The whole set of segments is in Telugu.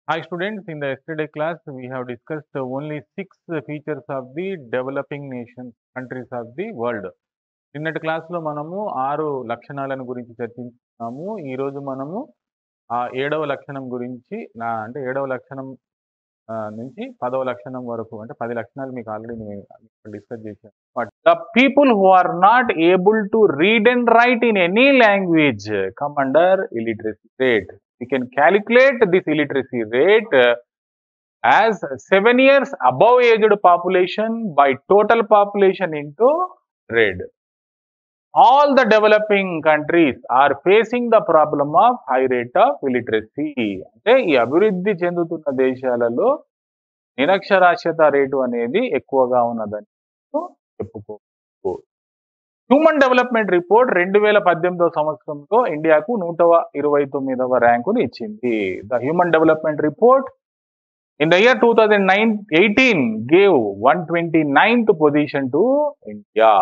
Hi students, in the yesterday class we have discussed only six features of the developing nations, countries of the world. నిన్నటి క్లాస్లో మనము ఆరు లక్షణాలను గురించి చర్చించుకున్నాము ఈరోజు మనము ఆ ఏడవ లక్షణం గురించి నా అంటే ఏడవ లక్షణం ఆ, నుంచి పదవ లక్షణం వరకు అంటే పది లక్షణాలు మీకు ఆల్రెడీ నేను డిస్కస్ చేశాను but the people who are not able to read and write in any language come under illiteracy rate we can calculate this illiteracy rate uh, as 7 years above aged population by total population into red. All the developing countries are facing the problem of high rate of illiteracy. అంటే ఈ అభివృద్ధి చెందుతున్న దేశాలలో నిరక్షరాస్యత రేటు అనేది ఎక్కువగా ఉన్నదని చెప్పుకోవచ్చు హ్యూమన్ డెవలప్మెంట్ రిపోర్ట్ రెండు వేల పద్దెనిమిదవ సంవత్సరంలో ఇండియాకు నూట ఇరవై తొమ్మిదవ ర్యాంకును ఇచ్చింది the human development report in the year two thousand nine eighteen gave one twenty ninth position to India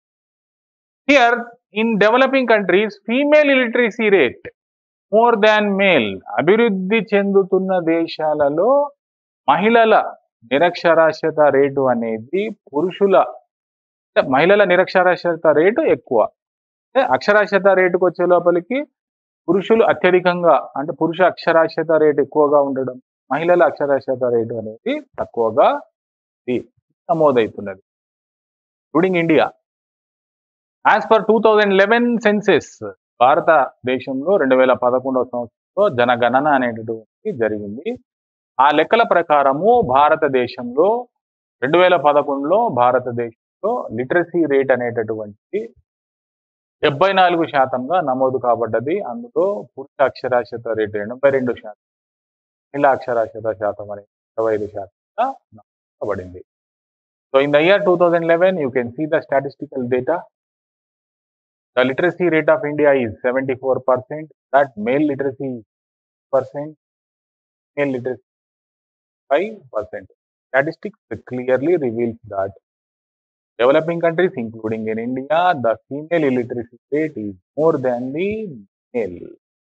here in developing countries female illiteracy rate more than male అభివృద్ధి చెందుతున్న దేశాలలో మహిళల నిరక్షరాస్యత రేటు అనేది పురుషుల అంటే మహిళల నిరక్షరాస్యత రేటు ఎక్కువ అంటే అక్షరాస్యత రేటుకు వచ్చే లోపలికి పురుషులు అత్యధికంగా అంటే పురుష అక్షరాస్యత రేటు ఎక్కువగా ఉండడం మహిళల అక్షరాస్యత రేటు అనేది తక్కువగా ఇది నమోదవుతున్నది including India as per two thousand eleven census భారతదేశంలో రెండు వేల పదకొండవ సంవత్సరంలో జనగణన అనేటటువంటి జరిగింది ఆ లెక్కల ప్రకారము భారతదేశంలో రెండు వేల పదకొండులో భారతదేశంలో లిటరసీ రేట్ అనేటటువంటి డెబ్బై నాలుగు శాతంగా నమోదు కాబడ్డది అందులో పురుష అక్షరాస్యత రేటు ఎనభై రెండు శాతం మహిళా అక్షరాస్యత శాతం అనేది ఇరవై ఐదు శాతంగా నమోదబడింది so in the year two thousand eleven you can see the statistical data the literacy rate of India is seventy four percent that male literacy percent male literacy five percent statistics clearly reveals that developing countries, including in India, the female illiteracy rate is more than the male.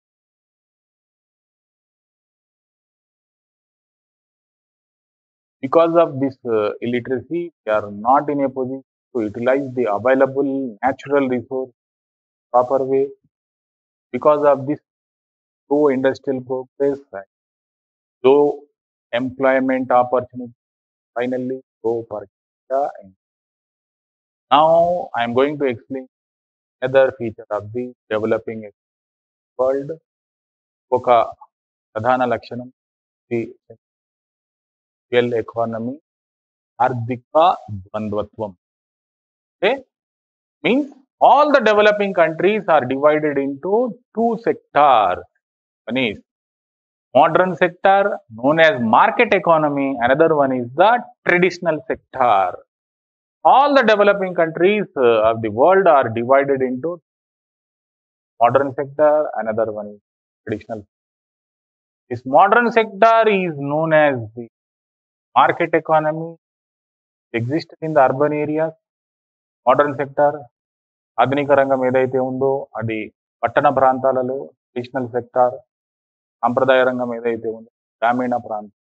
Because of this uh, illiteracy, we are not in a position to utilize the available natural resource proper way. Because of this low industrial progress, and low employment opportunity, finally go per capita. And now I am going to explain another feature of the developing world. ఒక ప్రధాన లక్షణం ది రియల్ ఎకానమీ ఆర్థిక ద్వంద్వత్వం అంటే means all the developing countries are divided into two sectors one is modern sector known as market economy another one is the traditional sector all the developing countries uh, of the world are divided into modern sector another one is traditional this modern sector is known as the market economy exists in the urban areas modern sector ఆధునిక రంగం ఏదైతే ఉందో అది పట్టణ ప్రాంతాలలో ట్రెడిషనల్ సెక్టార్ సాంప్రదాయ రంగం ఏదైతే ఉందో గ్రామీణ ప్రాంతం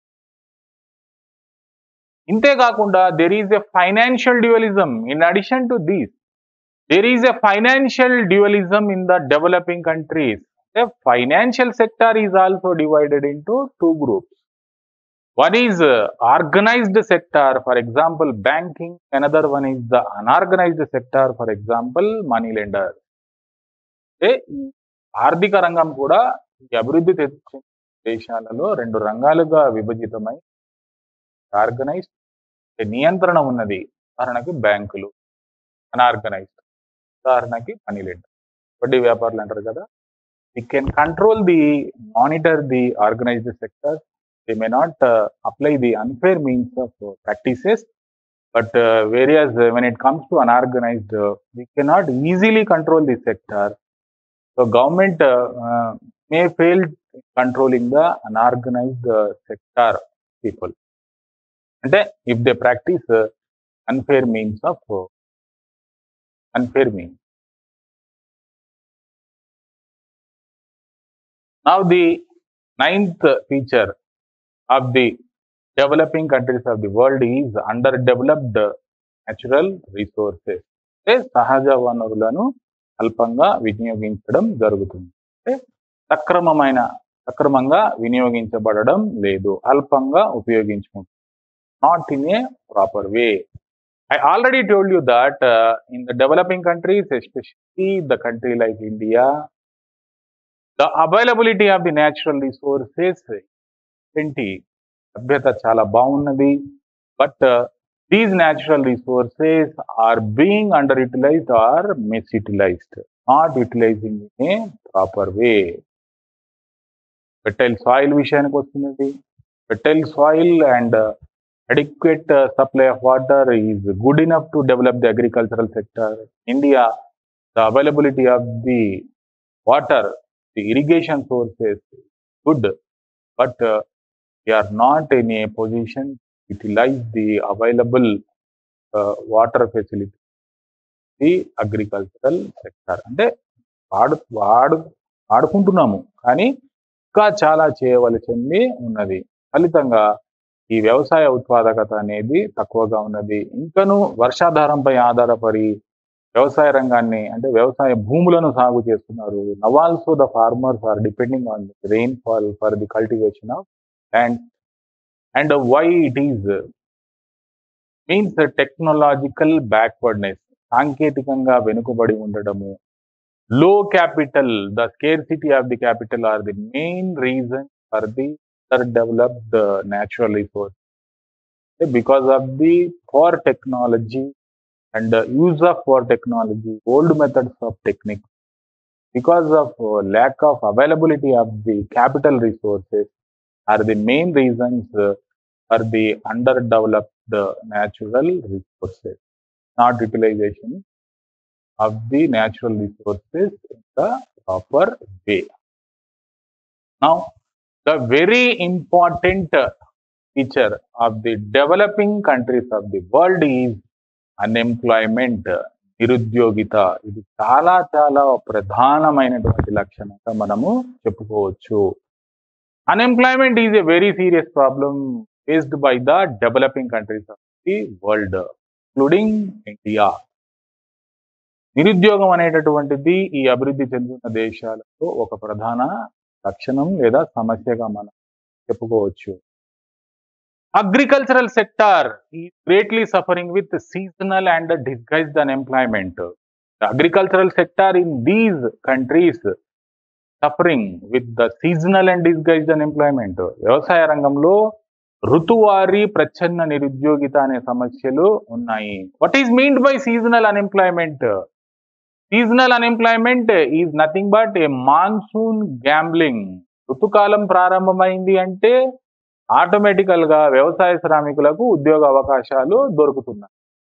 ఇంతే కాకుండా there is a financial dualism in addition to these there is a financial dualism in the developing countries అంటే financial sector is also divided into two groups one is organized sector for example banking another one is the unorganized sector for example money lender అంటే ఈ ఆర్థిక రంగం కూడా ఈ అభివృద్ధి తెచ్చిన దేశాలలో రెండు రంగాలుగా విభజితమై ఆర్గనైజ్డ్ నియంత్రణ ఉన్నది ఉదాహరణకి బ్యాంకులు అన్ఆర్గనైజ్డ్ ఉదాహరణకి మనీ లెండర్ వడ్డీ వ్యాపారులు అంటారు కదా we can control the monitor the organized sector they may not apply the unfair means of practices but various when it comes to unorganized we cannot easily control the sector so government may fail controlling the unorganized uh, sector people. అంటే if they practice uh, unfair means of uh, unfair means. Now the ninth feature of the developing countries of the world is underdeveloped natural resources అంటే సహజ వనరులను అల్పంగా వినియోగించడం జరుగుతుంది అంటే సక్రమమైన సక్రమంగా వినియోగించబడడం లేదు అల్పంగా ఉపయోగించుకుంటుంది not in a proper way I already told you that uh, in the developing countries, especially the country like India, the availability of the natural resources ఏంటి లభ్యత చాలా బాగున్నది but these natural resources are being under utilized or misutilized not utilizing in a proper way fertile soil విషయానికి వస్తున్నది fertile soil and adequate uh, supply of water is good enough to develop the agricultural sector. India, the availability of the water, the irrigation sources, good, but uh, we are not in a position to utilize the available uh, water facility, the agricultural sector. అంటే వాడు వాడు వాడుకుంటున్నాము కానీ ఇంకా చాలా చేయవలసింది ఉన్నది ఫలితంగా ఈ వ్యవసాయ ఉత్పాదకత అనేది తక్కువగా ఉన్నది ఇంకను వర్షాధారంపై ఆధారపడి వ్యవసాయ రంగాన్ని అంటే వ్యవసాయ భూములను సాగు చేస్తున్నారు now also the farmers are depending on rainfall for the cultivation of land and why it is means technological backwardness సాంకేతికంగా వెనుకబడి ఉండడము లో capital the scarcity of the capital are the main reason for the developed uh, natural resource Okay, because of the poor technology and the use of poor technology old methods of techniques because of uh, lack of availability of the capital resources are the main reasons uh, for the underdeveloped uh, natural resources not utilization of the natural resources in the proper way now the very important uh, feature of the developing countries of the world is unemployment నిరుద్యోగిత ఇది చాలా చాలా ప్రధానమైనటువంటి లక్షణంగా మనము చెప్పుకోవచ్చు unemployment is a very serious problem faced by the developing countries of the world including India నిరుద్యోగం అనేటటువంటిది ఈ అభివృద్ధి చెందుతున్న దేశాలలో ఒక ప్రధాన లక్షణం లేదా సమస్యగా మనం చెప్పుకోవచ్చు agricultural sector is greatly suffering with seasonal and disguised unemployment agricultural sector in these countries suffering with the seasonal and disguised unemployment వ్యవసాయ రంగంలో ఋతువారీ ప్రచ్ఛన్న నిరుద్యోగిత అనే సమస్యలు ఉన్నాయి what is meant by seasonal unemployment seasonal unemployment is nothing but a monsoon gambling ఋతుకాలం ప్రారంభమైంది అంటే ఆటోమేటికల్ గా వ్యవసాయ శ్రామికులకు ఉద్యోగ అవకాశాలు దొరుకుతున్నాయి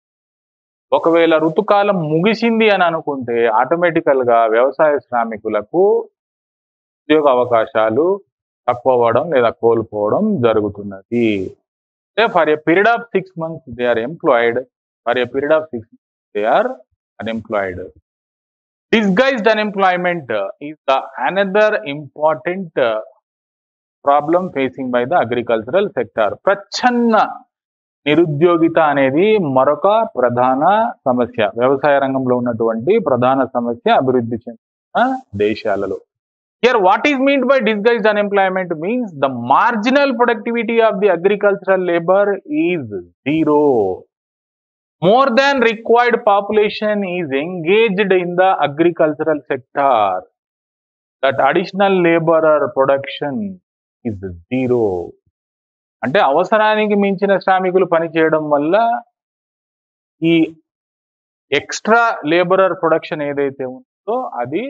ఒకవేళ ఋతుకాలం ముగిసింది అని అనుకుంటే ఆటోమేటికల్ గా వ్యవసాయ శ్రామికులకు ఉద్యోగ అవకాశాలు తక్కువ అవ్వడం లేదా కోల్పోవడం జరుగుతున్నది అంటే for a period of six months they are employed for a period of six months they are unemployed. Disguised unemployment is the another important uh, problem facing by the agricultural sector. ప్రచ్ఛన్న నిరుద్యోగిత అనేది మరొక ప్రధాన సమస్య వ్యవసాయ రంగంలో ఉన్నటువంటి ప్రధాన సమస్య అభివృద్ధి చెందిన దేశాలలో here what is meant by disguised unemployment means the marginal productivity of the agricultural labour is zero more than required population is engaged in the agricultural sector that additional labor or production is zero అంటే అవసరానికి మించిన శ్రామికులు పనిచేయడం వల్ల ఈ ఎక్స్ట్రా లేబరర్ ప్రొడక్షన్ ఏదైతే ఉందో అది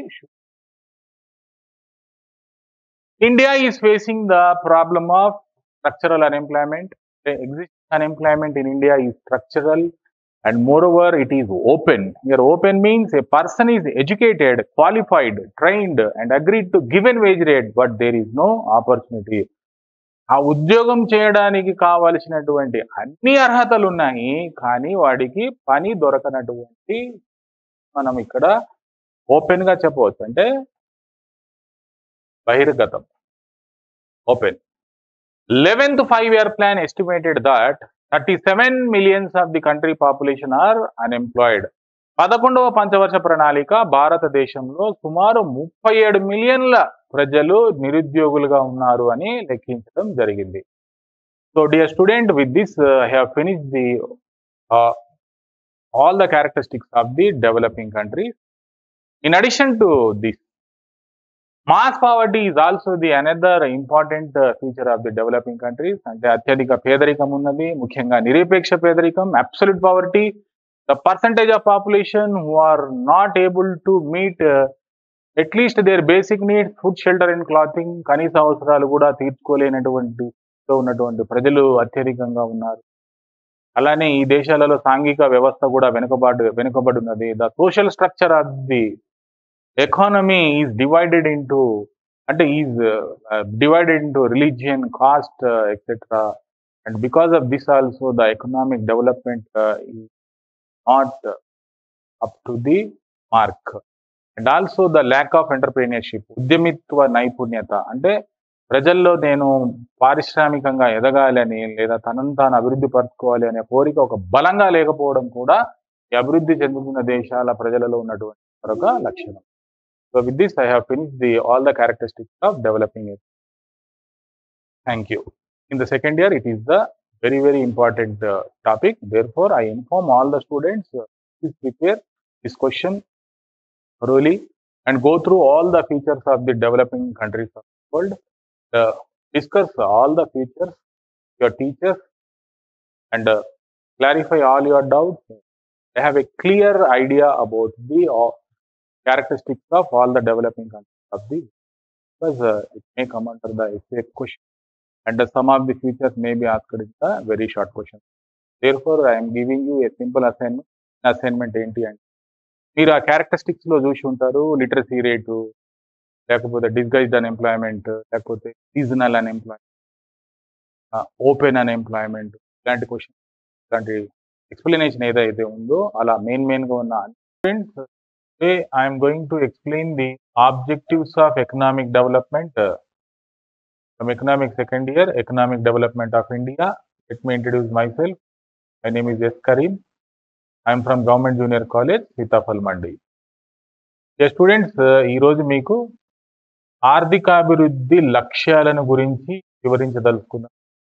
India is facing the problem of structural unemployment existing unemployment in India ఈ structural and moreover it is open here open means a person is educated qualified trained and agreed to given wage rate but there is no opportunity ఆ ఉద్యోగం చేయడానికి కావలసినటువంటి అన్ని అర్హతలు ఉన్నాయి కానీ వాడికి పని దొరకనటువంటి మనం ఇక్కడ ఓపెన్ గా చెప్పవచ్చు అంటే బహిర్గతం open 11th five-year plan estimated that 37 millions of the country population are unemployed. పదకొండవ పంచవర్ష ప్రణాళిక భారతదేశంలో సుమారు ముప్పై ఏడు మిలియన్ల ప్రజలు నిరుద్యోగులుగా ఉన్నారు అని లెక్కించడం జరిగింది so dear student with this have finish the all the characteristics of the developing countries in addition to this mass poverty is also the another important feature of the developing countries అంటే అత్యధిక పేదరికం ఉన్నది ముఖ్యంగా నిరపేక్ష పేదరికం absolute poverty the percentage of population who are not able to meet at least their basic needs food shelter and clothing కనీస అవసరాలు కూడా తీర్చుకోలేనటువంటి ఉన్నటువంటి ప్రజలు అత్యధికంగా ఉన్నారు అలానే ఈ దేశాలలో సాంఘిక వ్యవస్థ కూడా వెనుకబాటు వెనుకబడి ఉన్నది the social structure of the economy is divided into అంటే is divided into religion caste etcetera and because of this also the economic development is not up to the mark and also the lack of entrepreneurship ఉద్యమిత్వ నైపుణ్యత అంటే ప్రజల్లో నేను పారిశ్రామికంగా ఎదగాలని లేదా తనను తాను అభివృద్ధి పరచుకోవాలి అనే కోరిక ఒక బలంగా లేకపోవడం కూడా ఈ అభివృద్ధి చెందుతున్న దేశాల ప్రజలలో ఉన్నటువంటి మరొక లక్షణం so with this I have finish the all the characteristics of developing it thank you in the second year it is the very very important uh, topic therefore i inform all the students uh, please prepare this question thoroughly and go through all the features of the developing countries of the world uh, discuss all the features your teachers and uh, clarify all your doubts they have a clear idea about the uh, characteristics of all the developing countries of the because uh, it may come under the essay question and uh, some of the features may be asked in the very short question. Therefore, I am giving you a simple assignment. Assignment ఏంటి అంటే మీరు ఆ క్యారెక్టరిస్టిక్స్ లో చూసి ఉంటారు లిటరసీ రేటు లేకపోతే డిస్గైజ్డ్ అన్ఎంప్లాయ్మెంట్ లేకపోతే సీజనల్ అన్ఎంప్లాయ్మెంట్ ఓపెన్ అన్ఎంప్లాయ్మెంట్ ఇలాంటి క్వశ్చన్ ఇలాంటి ఎక్స్ప్లెనేషన్ ఏదైతే ఉందో అలా మెయిన్ మెయిన్ గా ఉన్న students I'm going to explain the objectives of economic development from economic second year, economic development of India. Let me introduce myself. My name is S. Karim. I am from Government Junior College, Sitafal Mandi. Students ఈరోజు మీకు ఆర్థికాభివృద్ధి లక్ష్యాలను గురించి వివరించదలుచుకున్నాను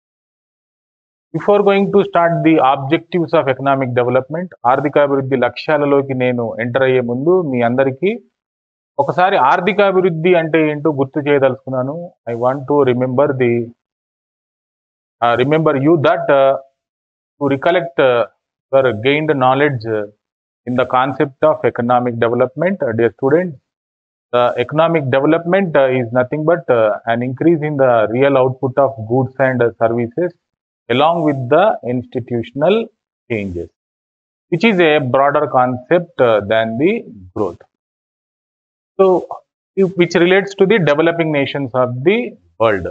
before going to start the objectives of economic development ఆర్థికాభివృద్ధి లక్ష్యాలలోకి నేను ఎంటర్ అయ్యే ముందు మీ అందరికీ ఒకసారి ఆర్థికాభివృద్ధి అంటే ఏంటో గుర్తు చేయదలుచుకున్నాను I want to remember the remember you that to recollect your gained knowledge in the concept of economic development dear student the economic development is nothing but an increase in the real output of goods and services along with the institutional changes, which is a broader concept uh, than the growth. So, if- which relates to the developing nations of the world,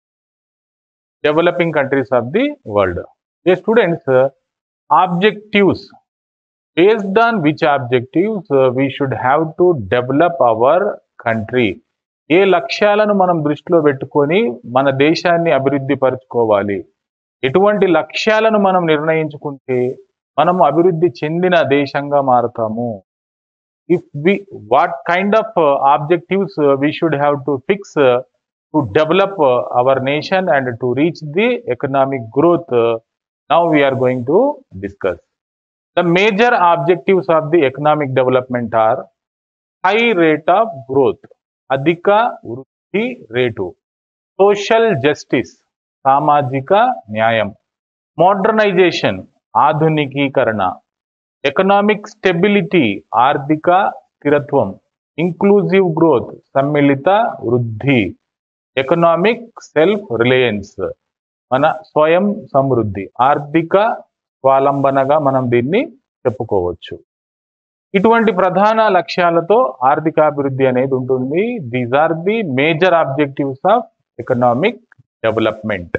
developing countries of the world. Dear students, uh, objectives based on which objectives uh, we should have to develop our country. ఏ లక్ష్యాలను మనం దృష్టిలో పెట్టుకొని మన దేశాన్ని అభివృద్ధి పరచుకోవాలి ఎటువంటి లక్ష్యాలను మనం నిర్ణయించుకుంటే మనము అభివృద్ధి చెందిన దేశంగా మారుతాము if we what kind of uh, objectives uh, we should have to fix uh, to develop uh, our nation and to reach the economic growth uh, now we are going to discuss the major objectives of the economic development are high rate of growth అధిక వృద్ధి రేటు సోషల్ జస్టిస్ సామాజిక న్యాయం మోడర్నైజేషన్ ఆధునికీకరణ ఎకనామిక్ స్టెబిలిటీ ఆర్థిక స్థిరత్వం ఇంక్లూజివ్ గ్రోత్ సమ్మిళిత వృద్ధి ఎకనామిక్ సెల్ఫ్ రిలయన్స్ మన స్వయం సమృద్ధి ఆర్థిక స్వాలంబనగా మనం దీన్ని చెప్పుకోవచ్చు ఇటువంటి ప్రధాన లక్ష్యాలతో ఆర్థికాభివృద్ధి అనేది ఉంటుంది these are the major objectives of economic development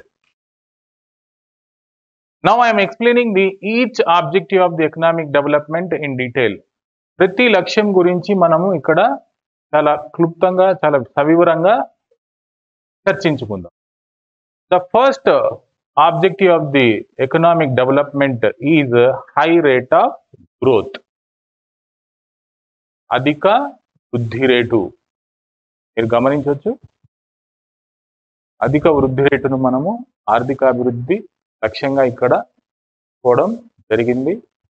now I'm explaining the each objective of the economic development in detail ప్రతి లక్ష్యం గురించి మనము ఇక్కడ చాలా క్లుప్తంగా చాలా సవివరంగా చర్చించుకుందాం the first objective of the economic development is high rate of growth అధిక వృద్ధి రేటు మీరు గమనించవచ్చు అధిక వృద్ధి రేటును మనము ఆర్థికాభివృద్ధి లక్ష్యంగా ఇక్కడ పోవడం జరిగింది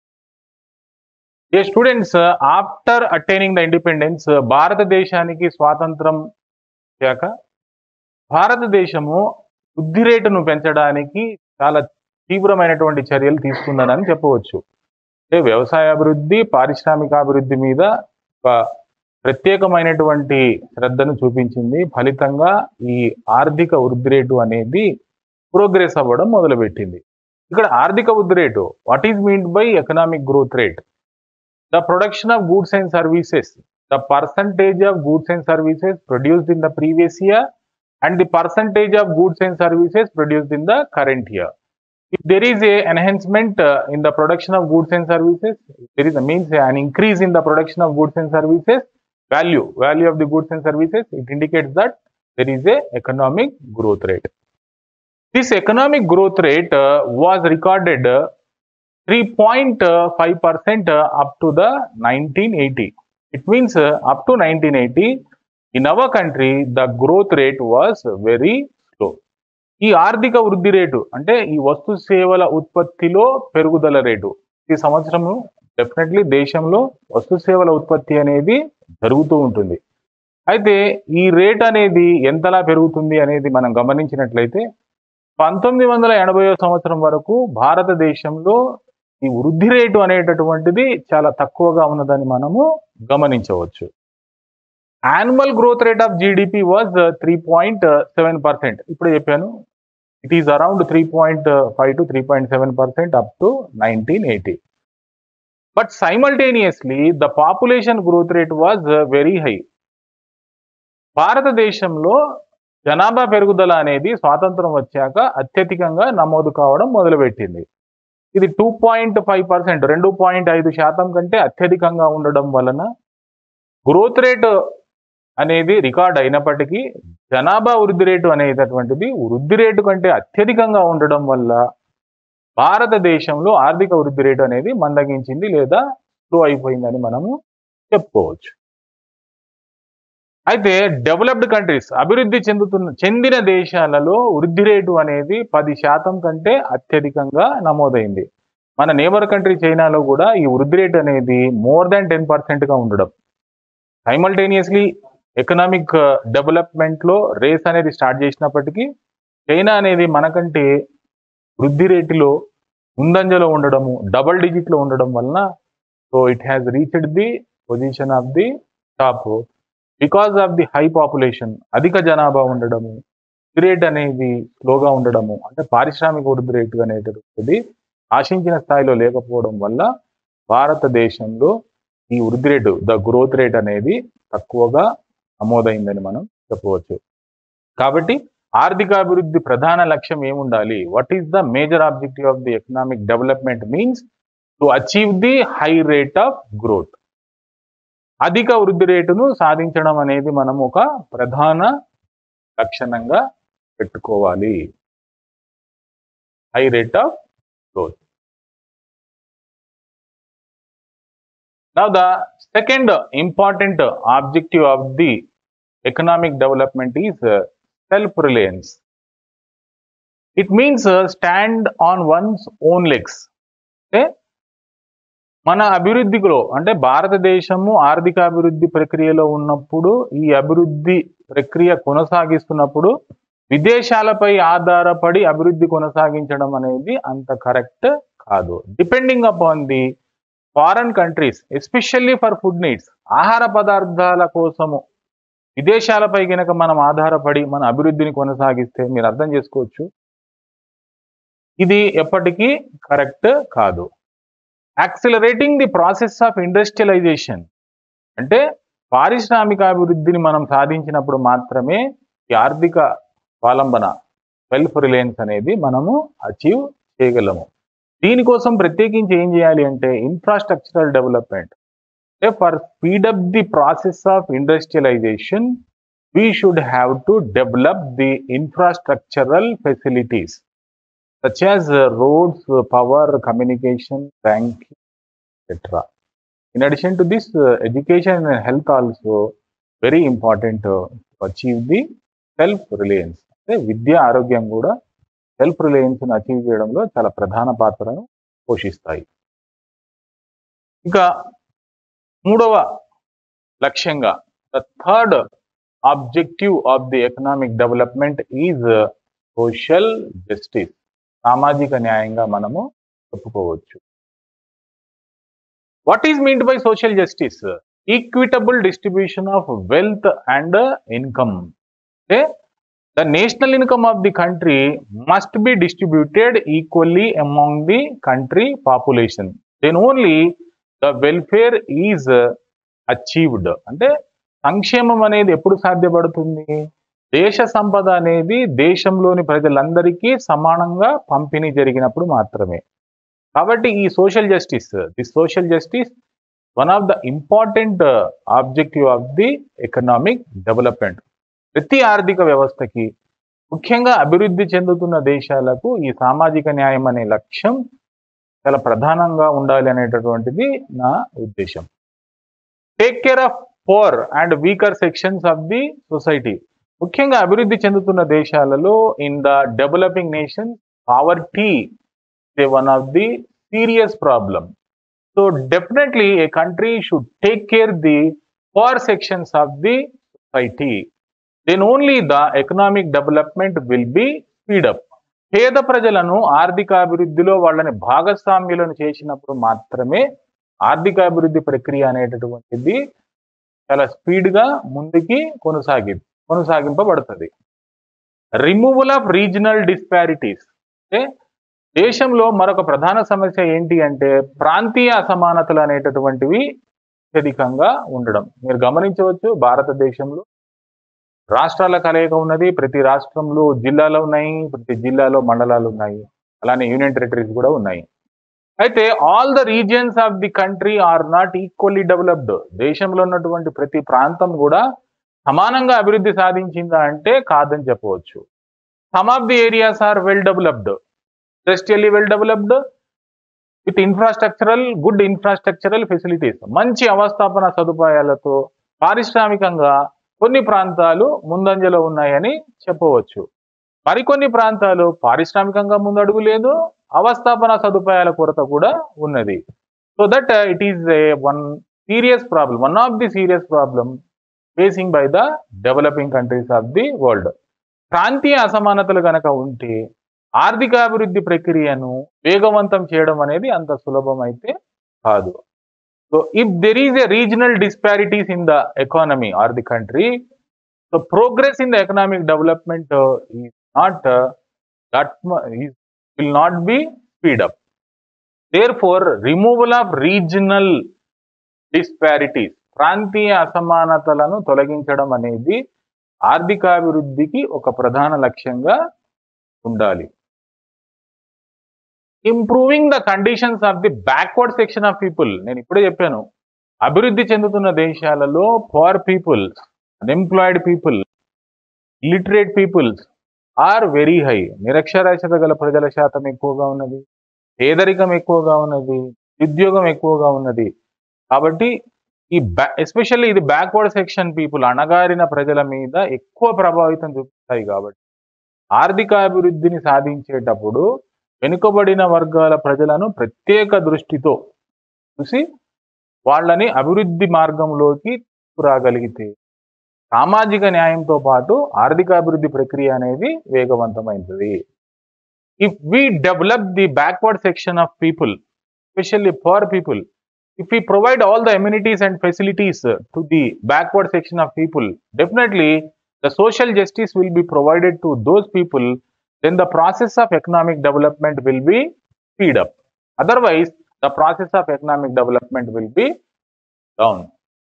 ఏ students after attaining the independence భారతదేశానికి స్వాతంత్రం వచ్చాక భారతదేశము వృద్ధి రేటును పెంచడానికి చాలా తీవ్రమైనటువంటి చర్యలు తీసుకుందని చెప్పవచ్చు అంటే వ్యవసాయ అభివృద్ధి పారిశ్రామికాభివృద్ధి మీద ఒక ప్రత్యేకమైనటువంటి శ్రద్ధను చూపించింది ఫలితంగా ఈ ఆర్థిక వృద్ధి రేటు అనేది ప్రోగ్రెస్ అవ్వడం మొదలుపెట్టింది ఇక్కడ ఆర్థిక వృద్ధి rate what is mean by economic growth rate the production of goods and services the percentage of goods and services produced in the previous year and the percentage of goods and services produced in the current year if there is a enhancement uh, in the production of goods and services there is a means uh, an increase in the production of goods and services value value of the goods and services it indicates that there is a economic growth rate this economic growth rate uh, was recorded uh, 3.5 percent uh, up to the 1980 it means uh, up to 1980 in our country the growth rate was very slow ఈ ఆర్థిక వృద్ధి రేటు అంటే ఈ వస్తు సేవల ఉత్పత్తిలో పెరుగుదల రేటు ఈ సంవత్సరము డెఫినెట్లీ దేశంలో వస్తు సేవల ఉత్పత్తి అనేది జరుగుతూ ఉంటుంది అయితే ఈ రేట్ అనేది ఎంతలా పెరుగుతుంది అనేది మనం గమనించినట్లయితే పంతొమ్మిది వందల ఎనభై సంవత్సరం వరకు భారతదేశంలో ఈ వృద్ధి రేటు అనేటటువంటిది చాలా తక్కువగా ఉన్నదని మనము గమనించవచ్చు annual growth rate of GDP was three point seven percent ఇప్పుడు చెప్పాను it is around three point five to three point seven percent up to nineteen eighty but simultaneously the population growth rate was very high భారతదేశంలో జనాభా పెరుగుదల అనేది స్వాతంత్రం వచ్చాక అత్యధికంగా నమోదు కావడం మొదలుపెట్టింది ఇది టూ పాయింట్ ఫైవ్ పర్సెంట్ రెండు పాయింట్ ఐదు శాతం కంటే అత్యధికంగా ఉండడం వలన గ్రోత్ రేట్ అనేది రికార్డ్ అయినప్పటికీ జనాభా వృద్ధి రేటు అనేటటువంటిది వృద్ధి రేటు కంటే అత్యధికంగా ఉండడం వల్ల భారతదేశంలో ఆర్థిక వృద్ధి రేటు అనేది మందగించింది లేదా స్లో అయిపోయిందని మనము చెప్పుకోవచ్చు అయితే డెవలప్డ్ కంట్రీస్ అభివృద్ధి చెందుతున్న చెందిన దేశాలలో వృద్ధి రేటు అనేది పది శాతం కంటే అత్యధికంగా నమోదైంది మన నేబర్ కంట్రీ చైనాలో కూడా ఈ వృద్ధి రేటు అనేది మోర్ దాన్ టెన్ గా ఉండడం సైమల్టేనియస్లీ ఎకనామిక్ డెవలప్మెంట్ లో రేస్ అనేది స్టార్ట్ చేసినప్పటికీ చైనా అనేది మనకంటే వృద్ధి రేటులో ముందంజలో ఉండడము డబల్ డిజిట్ లో ఉండడం వలన so it has reached the position of the top because of the high population అధిక జనాభా ఉండడము వృద్ధి రేట్ అనేది స్లోగా ఉండడము అంటే పారిశ్రామిక వృద్ధి రేటు అనేటటువంటిది ఆశించిన స్థాయిలో లేకపోవడం వల్ల భారతదేశంలో ఈ వృద్ధి రేటు ద గ్రోత్ రేట్ అనేది తక్కువగా నమోదైందని మనం చెప్పవచ్చు కాబట్టి ఆర్థికాభివృద్ధి ప్రధాన లక్ష్యం ఏముండాలి what is the major objective of the economic development means to achieve the high rate of growth అధిక వృద్ధి రేటును సాధించడం అనేది మనం ఒక ప్రధాన లక్షణంగా పెట్టుకోవాలి high rate of growth Now the second important objective of the economic development is uh, self-reliance. It means uh, stand on one's own legs. అంటే మన అభివృద్ధిలో అంటే భారతదేశము ఆర్థిక అభివృద్ధి ప్రక్రియలో ఉన్నప్పుడు ఈ అభివృద్ధి ప్రక్రియ కొనసాగిస్తున్నప్పుడు విదేశాలపై ఆధారపడి అభివృద్ధి కొనసాగించడం అనేది అంత కరెక్ట్ కాదు depending upon the foreign countries especially for food needs ఆహార పదార్థాల కోసము విదేశాలపై గనక మనం ఆధారపడి మన అభివృద్ధిని కొనసాగిస్తే మీరు అర్థం చేసుకోవచ్చు ఇది ఎప్పటికీ కరెక్ట్ కాదు accelerating the process of industrialization అంటే పారిశ్రామిక అభివృద్ధిని మనం సాధించినప్పుడు మాత్రమే ఈ ఆర్థిక స్వాలంబన సెల్ఫ్ రిలయన్స్ అనేది మనము అచీవ్ చేయగలము దీనికోసం ప్రత్యేకించి ఏం చేయాలి అంటే ఇన్ఫ్రాస్ట్రక్చరల్ డెవలప్మెంట్ అంటే for speed up the process of industrialization we should have to develop the infrastructural facilities such as uh, roads, uh, power, communication, banking, etc. In addition to this, uh, education and health also very important uh, to achieve the self reliance. అంటే విద్య ఆరోగ్యం కూడా సెల్ఫ్ రిలయన్స్ అచీవ్ చేయడంలో చాలా ప్రధాన పాత్రను పోషిస్తాయి ఇంకా మూడవ లక్ష్యంగా the third objective of the economic development is social justice సామాజిక న్యాయంగా మనము చెప్పుకోవచ్చు what is meant by social justice equitable distribution of wealth and income అంటే the national income of the country must be distributed equally among the country population then only the welfare is achieved అంటే సంక్షేమం అనేది ఎప్పుడు సాధ్యపడుతుంది దేశ సంపద అనేది దేశంలోని ప్రజలందరికీ సమానంగా పంపిణీ జరిగినప్పుడు మాత్రమే కాబట్టి ఈ social justice the social justice one of the important objective of the economic development ప్రతి ఆర్థిక వ్యవస్థకి ముఖ్యంగా అభివృద్ధి చెందుతున్న దేశాలకు ఈ సామాజిక న్యాయం అనే లక్ష్యం చాలా ప్రధానంగా ఉండాలి అనేటటువంటిది నా ఉద్దేశం take care of poor and weaker sections of the society ముఖ్యంగా అభివృద్ధి చెందుతున్న దేశాలలో in the developing nation poverty one of the serious problem so definitely a country should take care the poor sections of the society then only the economic development will be speed up పేద ప్రజలను ఆర్థిక అభివృద్ధిలో వాళ్ళని భాగస్వామ్యులను చేసినప్పుడు మాత్రమే ఆర్థిక అభివృద్ధి ప్రక్రియ అనేటటువంటిది చాలా స్పీడ్గా ముందుకి కొనసాగి కొనసాగింపబడుతుంది రిమూవల్ ఆఫ్ రీజనల్ డిస్పారిటీస్ అంటే దేశంలో మరొక ప్రధాన సమస్య ఏంటి అంటే ప్రాంతీయ అసమానతలు అనేటటువంటివి అత్యధికంగా ఉండడం మీరు గమనించవచ్చు భారతదేశంలో రాష్ట్రాల కలయిక ఉన్నది ప్రతి రాష్ట్రంలో జిల్లాలు ఉన్నాయి ప్రతి జిల్లాలో మండలాలు ఉన్నాయి అలానే యూనియన్ టెరిటరీస్ కూడా ఉన్నాయి అయితే all the regions of the country are not equally developed దేశంలో ఉన్నటువంటి ప్రతి ప్రాంతం కూడా సమానంగా అభివృద్ధి సాధించిందా అంటే కాదని చెప్పవచ్చు some of the areas are well developed industrially well developed with infrastructural good infrastructural facilities మంచి అవస్థాపన సదుపాయాలతో పారిశ్రామికంగా కొన్ని ప్రాంతాలు ముందంజలో ఉన్నాయని చెప్పవచ్చు మరికొన్ని ప్రాంతాలు పారిశ్రామికంగా ముందడుగు లేదు అవస్థాపన సదుపాయాల కొరత కూడా ఉన్నది so that it is a one serious problem one of the serious problem facing by the developing countries of the world ప్రాంతీయ అసమానతలు కనుక ఉంటే ఆర్థికాభివృద్ధి ప్రక్రియను వేగవంతం చేయడం అనేది అంత సులభం అయితే కాదు so if there is a regional disparities in the economy or the country so progress in the economic development is not that will not be speed up therefore removal of regional disparities ప్రాంతీయ అసమానతలను తొలగించడం అనేది ఆర్థికాభివృద్ధికి ఒక ప్రధాన లక్ష్యంగా ఉండాలి improving the conditions of the backward section of people నేను ఇప్పుడే చెప్పాను అభివృద్ధి చెందుతున్న దేశాలలో poor people unemployed people literate peoples are very high నిరక్షరాస్యత గల ప్రజల శాతం ఎక్కువగా ఉన్నది పేదరికం ఎక్కువగా ఉన్నది ఉద్యోగం ఎక్కువగా ఉన్నది కాబట్టి ఈ బ్యా ఎస్పెషల్లీ ఇది బ్యాక్వర్డ్ సెక్షన్ పీపుల్ అణగారిన ప్రజల మీద ఎక్కువ ప్రభావితం చూపిస్తాయి కాబట్టి ఆర్థిక అభివృద్ధిని సాధించేటప్పుడు వెనుకబడిన వర్గాల ప్రజలను ప్రత్యేక దృష్టితో చూసి వాళ్ళని అభివృద్ధి మార్గంలోకి తీసుకురాగలిగితే సామాజిక న్యాయంతో పాటు ఆర్థిక అభివృద్ధి ప్రక్రియ అనేది వేగవంతమైంది if we develop the backward section of people especially poor people if we provide all the amenities and facilities uh, to the backward section of people definitely the social justice will be provided to those people then the process of economic development will be speed up otherwise the process of economic development will be down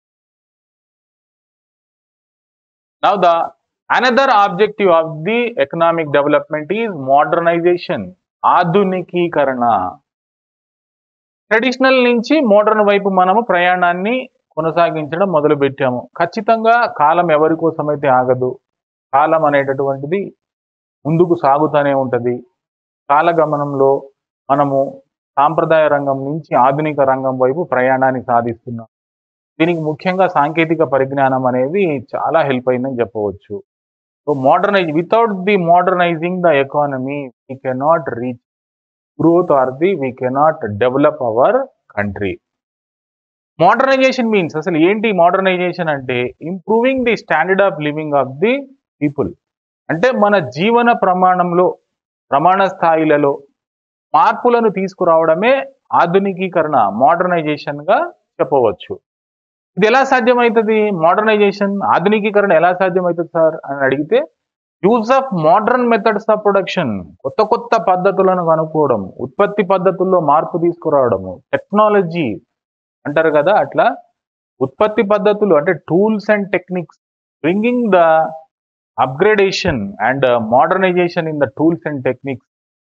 now the another objective of the economic development is modernization ఆధునికీకరణ ట్రెడిషనల్ నుంచి మోడర్న్ వైపు మనము ప్రయాణాన్ని కొనసాగించడం మొదలుపెట్టాము ఖచ్చితంగా కాలం ఎవరి కోసమైతే ఆగదు కాలం అనేటటువంటిది ముందుకు సాగుతూనే ఉంటుంది కాలగమనంలో మనము సాంప్రదాయ రంగం నుంచి ఆధునిక రంగం వైపు ప్రయాణాన్ని సాధిస్తున్నాం దీనికి ముఖ్యంగా సాంకేతిక పరిజ్ఞానం అనేది చాలా హెల్ప్ అయిందని చెప్పవచ్చు so modernize without the modernizing the economy we cannot reach growth or the we cannot develop our country modernization means అసలు ఏంటి మోడర్నైజేషన్ అంటే improving the standard of living of the people అంటే మన జీవన ప్రమాణంలో ప్రమాణ స్థాయిలలో మార్పులను తీసుకురావడమే ఆధునికీకరణ మోడర్నైజేషన్ గా చెప్పవచ్చు ఇది ఎలా సాధ్యమవుతుంది మోడర్నైజేషన్ ఆధునికీకరణ ఎలా సాధ్యమవుతుంది సార్ అని అడిగితే use of modern methods of production కొత్త కొత్త పద్ధతులను కనుక్కోవడం ఉత్పత్తి పద్ధతుల్లో మార్పు తీసుకురావడము టెక్నాలజీ అంటారు కదా అట్లా ఉత్పత్తి పద్ధతులు అంటే tools and techniques bringing the upgradation and modernization in the tools and techniques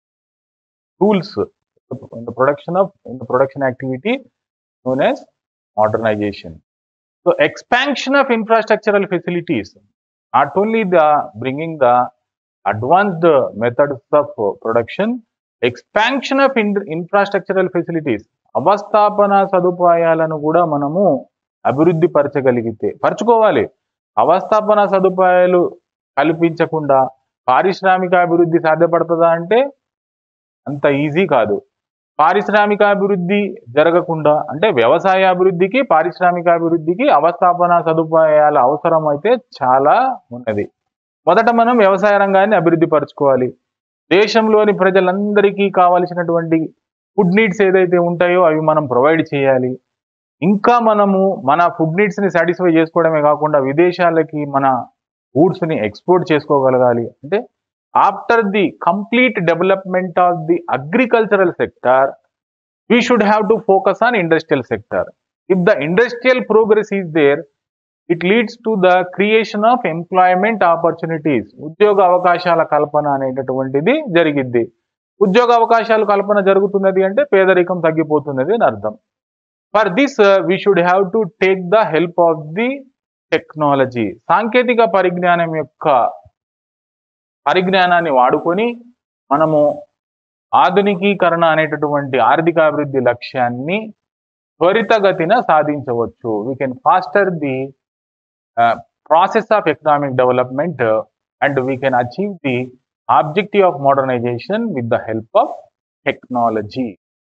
tools in the production of in the production activity known as modernization so expansion of infrastructural facilities not only the bringing the advanced methods of production expansion of in- infrastructural facilities అవస్థాపన సదుపాయాలను కూడా మనము అభివృద్ధి పరచగలిగితే పరచుకోవాలి అవస్థాపన సదుపాయాలు కల్పించకుండా పారిశ్రామిక అభివృద్ధి సాధ్యపడుతుందా అంటే అంత ఈజీ కాదు పారిశ్రామిక అభివృద్ధి జరగకుండా అంటే వ్యవసాయ అభివృద్ధికి పారిశ్రామిక అభివృద్ధికి అవస్థాపన సదుపాయాల అవసరం అయితే చాలా ఉన్నది మొదట మనం వ్యవసాయ రంగాన్ని అభివృద్ధి పరచుకోవాలి దేశంలోని ప్రజలందరికీ కావలసినటువంటి ఫుడ్ నీడ్స్ ఏదైతే ఉంటాయో అవి మనం ప్రొవైడ్ చేయాలి ఇంకా మనము మన ఫుడ్ నీడ్స్ ని సాటిస్ఫై చేసుకోవడమే కాకుండా విదేశాలకి మన goods ని ఎక్స్పోర్ట్ చేసుకోగలగాలి అంటే after the complete development of the agricultural sector we should have to focus on industrial sector if the industrial progress is there it leads to the creation of employment opportunities ఉద్యోగ అవకాశాల కల్పన అనేటటువంటిది జరిగిద్ది ఉద్యోగ అవకాశాలు కల్పన జరుగుతున్నది అంటే పేదరికం తగ్గిపోతున్నది అని అర్థం for this we should have to take the help of the technology సాంకేతిక పరిజ్ఞానం యొక్క పరిజ్ఞానాన్ని వాడుకొని మనము ఆధునికీకరణ అనేటటువంటి ఆర్థికాభివృద్ధి లక్ష్యాన్ని త్వరితగతిన సాధించవచ్చు we can faster the process of economic development and we can achieve the objective of modernization with the help of technology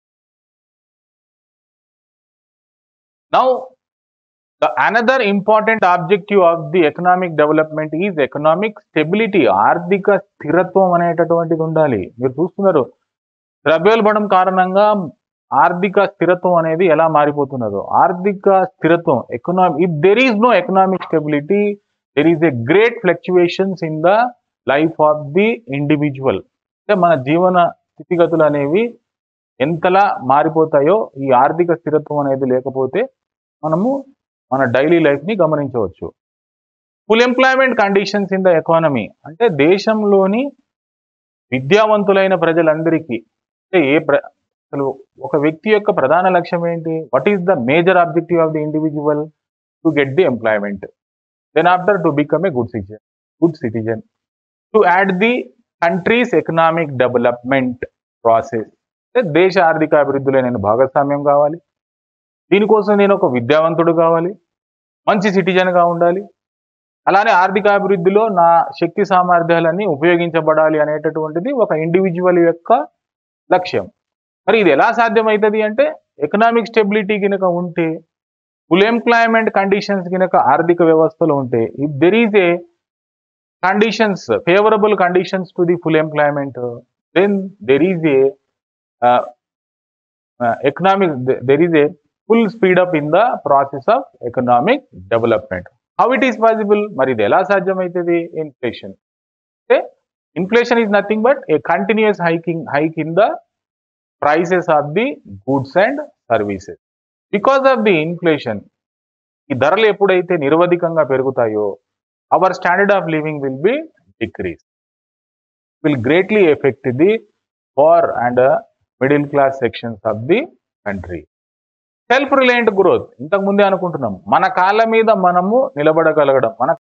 now The another important objective of the economic development is economic stability. ఆర్థిక స్థిరత్వం అనేటటువంటిది ఉండాలి మీరు చూస్తున్నారు ద్రవ్యోల్బణం కారణంగా ఆర్థిక స్థిరత్వం అనేది ఎలా మారిపోతున్నదో ఆర్థిక స్థిరత్వం economic if there is no economic stability there is a great fluctuations in the life of the individual అంటే మన జీవన స్థితిగతులు అనేవి ఎంతలా మారిపోతాయో ఈ ఆర్థిక స్థిరత్వం అనేది లేకపోతే మనము మన డైలీ లైఫ్ని గమనించవచ్చు full employment conditions in the economy అంటే దేశంలోని విద్యావంతులైన ప్రజలందరికీ అంటే ఏ ప్ర అసలు ఒక వ్యక్తి యొక్క ప్రధాన లక్ష్యం ఏంటి what is the major objective of the individual to get the employment then after to become a good citizen good citizen to add the country's economic development process అంటే దేశ ఆర్థిక అభివృద్ధిలో నేను భాగస్వామ్యం కావాలి దీనికోసం నేను ఒక విద్యావంతుడు కావాలి మంచి సిటిజన్గా ఉండాలి అలానే ఆర్థిక అభివృద్ధిలో నా శక్తి సామర్థ్యాలన్నీ ఉపయోగించబడాలి అనేటటువంటిది ఒక ఇండివిజువల్ యొక్క లక్ష్యం మరి ఇది ఎలా సాధ్యమవుతుంది అంటే ఎకనామిక్ స్టెబిలిటీ కనుక ఉంటే ఫుల్ ఎంప్లాయ్మెంట్ కండిషన్స్ కనుక ఆర్థిక వ్యవస్థలో ఉంటే if there is a conditions favourable conditions to the full employment then there is a economic there is a full speed up in the process of economic development how it is possible మరి ఇది ఎలా సాధ్యమవుతుంది ఇన్ఫ్లేషన్ అంటే inflation is nothing but a continuous hiking hike in the prices of the goods and services because of the inflation ఈ ధరలు ఎప్పుడైతే నిరవధికంగా పెరుగుతాయో our standard of living will be decrease will greatly effect the poor and uh, middle class sections of the country. Self reliant growth ఇంతకు ముందే అనుకుంటున్నాం మన కాళ్ళ మీద మనము నిలబడగలగడం మన